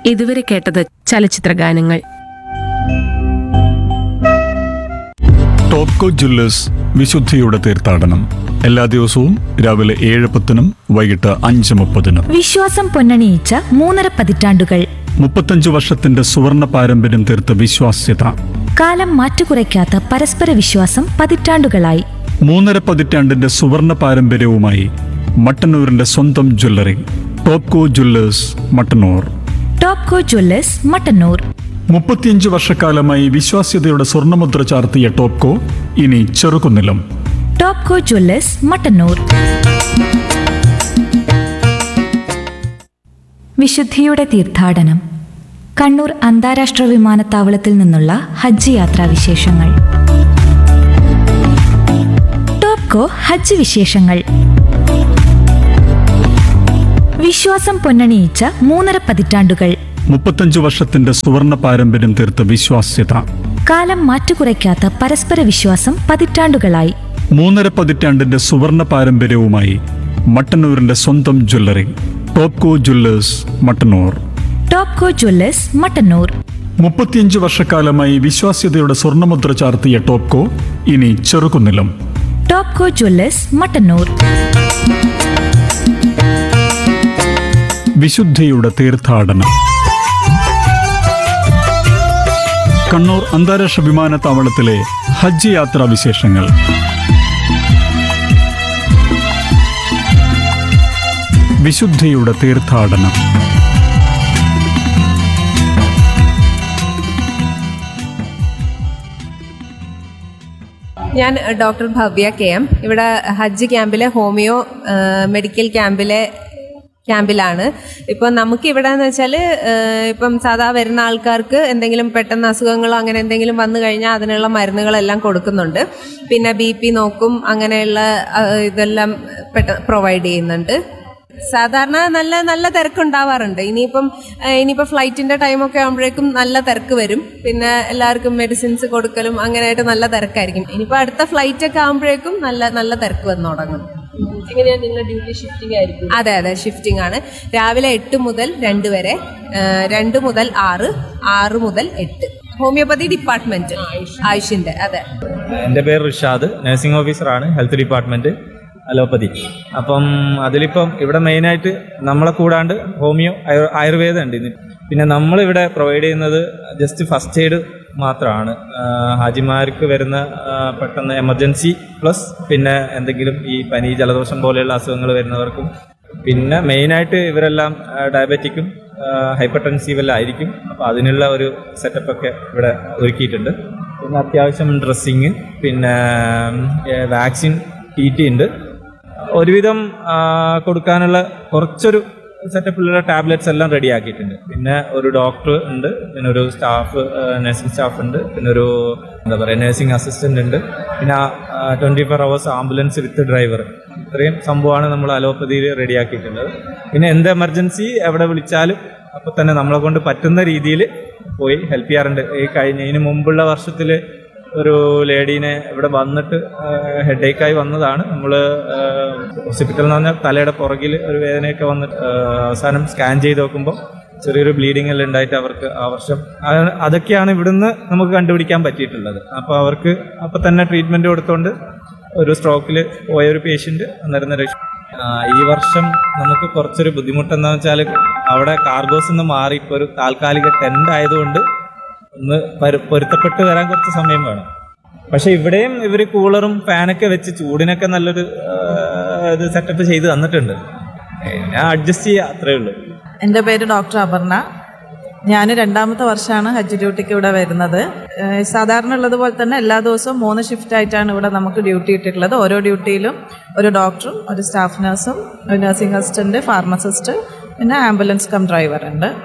ഇതുവരെ കേട്ടത് ചലച്ചിത്ര ഗാനങ്ങൾ ടോപ്കോ ജ്വല്ലേഴ്സ് വിശുദ്ധിയുടെ തീർത്ഥാടനം എല്ലാ ദിവസവും രാവിലെ ഏഴ് പത്തിനും വൈകിട്ട് അഞ്ച് മുപ്പതിനും വിശ്വാസം പൊന്നണിയിച്ച മൂന്നര പതിറ്റാണ്ടുകൾ മുപ്പത്തഞ്ച് വർഷത്തിന്റെ സുവർണ പാരമ്പര്യം തീർത്ത വിശ്വാസ്യത കാലം മാറ്റുകുറയ്ക്കാത്ത പരസ്പര വിശ്വാസം പതിറ്റാണ്ടുകളായി മൂന്നര പതിറ്റാണ്ടിന്റെ സുവർണ പാരമ്പര്യവുമായി മട്ടന്നൂരിന്റെ സ്വന്തം jewellery Topco jewellers Mattannur Topco jewellers Mattannur മുപ്പത്തിയഞ്ച് വർഷക്കാലമായി വിശ്വാസ്യതയുടെ സ്വർണ്ണമുദ്ര ചാർത്തിയ ടോപ്കോ ഇനി ചെറുകുന്നിലും ടോപ്കോ ജ്വല്ലേഴ്സ് മട്ടന്നൂർ വിശുദ്ധിയുടെ തീർത്ഥാടനം കണ്ണൂർ അന്താരാഷ്ട്ര വിമാനത്താവളത്തിൽ നിന്നുള്ള ഹജ്ജ് യാത്രാ വിശേഷങ്ങൾ ടോപ്കോ ഹജ്ജ് വിശേഷങ്ങൾ വിശ്വാസം പൊന്നണിയിച്ച മൂന്നര പതിറ്റാണ്ടുകൾ മുപ്പത്തഞ്ച് വർഷത്തിന്റെ സുവർണ പാരമ്പര്യം തീർത്ത വിശ്വാസ്യത കാലം മാറ്റുകുറയ്ക്കാത്ത പരസ്പര വിശ്വാസം പതിറ്റാണ്ടുകളായി മൂന്നര പതിറ്റാണ്ടിന്റെ സുവർണ പാരമ്പര്യവുമായി മട്ടന്നൂരിന്റെ സ്വന്തം jewellery Topco jewellers Mattannur Topco jewellers Mattannur മുപ്പത്തിയഞ്ച് വർഷക്കാലമായി വിശ്വാസ്യതയുടെ സ്വർണ്ണമുദ്ര ചാർത്തിയ ടോപ്കോ ഇനി ചെറുകുന്നിലും ടോപ്കോ ജ്വല്ലേഴ്സ് മട്ടന്നൂർ വിശുദ്ധിയുടെ തീർത്ഥാടനം കണ്ണൂർ അന്താരാഷ്ട്ര വിമാനത്താവളത്തിലെ ഹജ്ജ് യാത്രാ വിശേഷങ്ങൾ വിശുദ്ധിയുടെ തീർത്ഥാടനം ഞാൻ ah, doctor Bhavya K M ഇവിടെ ഹജ്ജ് ക്യാമ്പിലെ ഹോമിയോ ആഹ്, മെഡിക്കൽ ക്യാമ്പിലെ ക്യാമ്പിലാണ് ഇപ്പം നമുക്ക് ഇവിടെ എന്ന് വെച്ചാൽ ഇപ്പം സാധാ വരുന്ന ആൾക്കാർക്ക് എന്തെങ്കിലും പെട്ടെന്ന് അസുഖങ്ങളോ അങ്ങനെ എന്തെങ്കിലും വന്നു കഴിഞ്ഞാൽ അതിനുള്ള മരുന്നുകളെല്ലാം കൊടുക്കുന്നുണ്ട് പിന്നെ ബി പി നോക്കും അങ്ങനെയുള്ള ആഹ്, ഇതെല്ലാം പെട്ടെന്ന് പ്രൊവൈഡ് ചെയ്യുന്നുണ്ട് സാധാരണ നല്ല നല്ല തിരക്കുണ്ടാവാറുണ്ട് ഇനിയിപ്പം ഏഹ്, ഇനിയിപ്പം ഫ്ലൈറ്റിന്റെ ടൈമൊക്കെ ആകുമ്പോഴേക്കും നല്ല തിരക്ക് വരും പിന്നെ എല്ലാവർക്കും മെഡിസിൻസ് കൊടുക്കലും അങ്ങനെയായിട്ട് നല്ല തിരക്കായിരിക്കും ഇനിയിപ്പോൾ അടുത്ത ഫ്ലൈറ്റ് ഒക്കെ ആകുമ്പോഴേക്കും നല്ല നല്ല തിരക്ക് വന്നു തുടങ്ങും അതെ അതെ ഷിഫ്റ്റിംഗ് ആണ് രാവിലെ എട്ട് മുതൽ രണ്ട് വരെ ഏഹ്, രണ്ട് മുതൽ ആറ് ആറ് മുതൽ എട്ട് ഹോമിയോപ്പതി ഡിപ്പാർട്ട്മെന്റ് ആയുഷിന്റെ അതെ എൻ്റെ പേര് റിഷാദ് നഴ്സിംഗ് ഓഫീസറാണ് ഹെൽത്ത് ഡിപ്പാർട്ട്മെൻറ്റ് അലോപ്പതി അപ്പം അതിലിപ്പം ഇവിടെ മെയിനായിട്ട് നമ്മളെ കൂടാണ്ട് ഹോമിയോ ആയു- ആയുർവേദം ഉണ്ട് ഇന്ന് പിന്നെ നമ്മളിവിടെ പ്രൊവൈഡ് ചെയ്യുന്നത് ജസ്റ്റ് ഫസ്റ്റ് എയ്ഡ് മാത്രമാണ് ആഹ് ഹാജിമാർക്ക് വരുന്ന ആഹ് പെട്ടെന്ന് എമർജൻസി പ്ലസ് പിന്നെ എന്തെങ്കിലും ഈ പനി ജലദോഷം പോലെയുള്ള അസുഖങ്ങൾ വരുന്നവർക്കും പിന്നെ മെയിനായിട്ട് ഇവരെല്ലാം ഡയബറ്റിക്കും ഹൈപ്പർ ടെൻസീവെല്ലാം ആയിരിക്കും അപ്പോൾ അതിനുള്ള ഒരു സെറ്റപ്പ് ഒക്കെ ഇവിടെ ഒരുക്കിയിട്ടുണ്ട് പിന്നെ അത്യാവശ്യം ഡ്രസ്സിങ് പിന്നെ വാക്സിൻ ടി ടി ഉണ്ട് ഒരുവിധം ആ, കൊടുക്കാനുള്ള കുറച്ചൊരു സെറ്റപ്പിലുള്ള ടാബ്ലറ്റ്സ് എല്ലാം റെഡി ആക്കിയിട്ടുണ്ട് പിന്നെ ഒരു ഡോക്ടർ ഉണ്ട് പിന്നെ ഒരു സ്റ്റാഫ് നഴ്സിംഗ് സ്റ്റാഫ് ഉണ്ട് പിന്നെ ഒരു എന്താ പറയുക നഴ്സിംഗ് അസിസ്റ്റന്റ് ഉണ്ട് പിന്നെ twenty four hours ambulance with driver ഇത്രയും സംഭവമാണ് നമ്മൾ അലോപ്പതിയിൽ റെഡി ആക്കിയിട്ടുള്ളത് പിന്നെ എന്ത് എമർജൻസി എവിടെ വിളിച്ചാലും അപ്പോൾ തന്നെ നമ്മളെ കൊണ്ട് പറ്റുന്ന രീതിയിൽ പോയി ഹെൽപ്പ് ചെയ്യാറുണ്ട് ഈ കഴിഞ്ഞ ഇതിന് മുമ്പുള്ള വർഷത്തിൽ ഒരു ലേഡീനെ ഇവിടെ വന്നിട്ട് ഹെഡേക്കായി വന്നതാണ് നമ്മൾ ഹോസ്പിറ്റൽ എന്ന് പറഞ്ഞാൽ തലയുടെ പുറകിൽ ഒരു വേദനയൊക്കെ വന്നിട്ട് ആ, അവസാനം സ്കാൻ ചെയ്ത് നോക്കുമ്പോൾ ചെറിയൊരു ബ്ലീഡിംഗ് എല്ലാം ഉണ്ടായിട്ട് അവർക്ക് ആ വർഷം അത് അതൊക്കെയാണ് ഇവിടുന്ന് നമുക്ക് കണ്ടുപിടിക്കാൻ പറ്റിയിട്ടുള്ളത് അപ്പോൾ അവർക്ക് അപ്പോൾ തന്നെ ട്രീറ്റ്മെൻറ്റ് കൊടുത്തുകൊണ്ട് ഒരു സ്ട്രോക്കിൽ പോയ ഒരു പേഷ്യൻ്റ് അന്നേരം രക്ഷ ആ, ഈ വർഷം നമുക്ക് കുറച്ചൊരു ബുദ്ധിമുട്ടെന്താണെന്ന് വെച്ചാൽ അവിടെ കാർഗോസ് നിന്ന് മാറി ഇപ്പോൾ ഒരു താൽക്കാലിക ടെൻ്റ് ആയതുകൊണ്ട് ഒന്ന് പരു- പൊരുത്തപ്പെട്ട് വരാൻ കുറച്ച് സമയം വേണം പക്ഷെ ഇവിടെയും ഇവർ കൂളറും ഫാനൊക്കെ വെച്ച് ചൂടിനൊക്കെ നല്ലൊരു ആ, ഇത് സെറ്റപ്പ് ചെയ്ത് തന്നിട്ടുണ്ട് ഞാൻ അഡ്ജസ്റ്റ് ചെയ്യുക അത്രേ ഉള്ളൂ എൻ്റെ പേര് ഡോക്ടർ അപർണ ഞാൻ രണ്ടാമത്തെ വർഷമാണ് ഹജ്ജ് ഡ്യൂട്ടിക്ക് ഇവിടെ വരുന്നത് ഏഹ് സാധാരണ ഉള്ളതുപോലെ തന്നെ എല്ലാ ദിവസവും മൂന്ന് ഷിഫ്റ്റ് ആയിട്ടാണ് ഇവിടെ നമുക്ക് ഡ്യൂട്ടി ഇട്ടിട്ടുള്ളത് ഓരോ ഡ്യൂട്ടിയിലും ഒരു ഡോക്ടറും ഒരു സ്റ്റാഫ് നഴ്സും ഒരു നഴ്സിംഗ് അസിസ്റ്റന്റ് ഫാർമസിസ്റ്റ് പിന്നെ ആംബുലൻസ് കം ഡ്രൈവർ ഉണ്ട്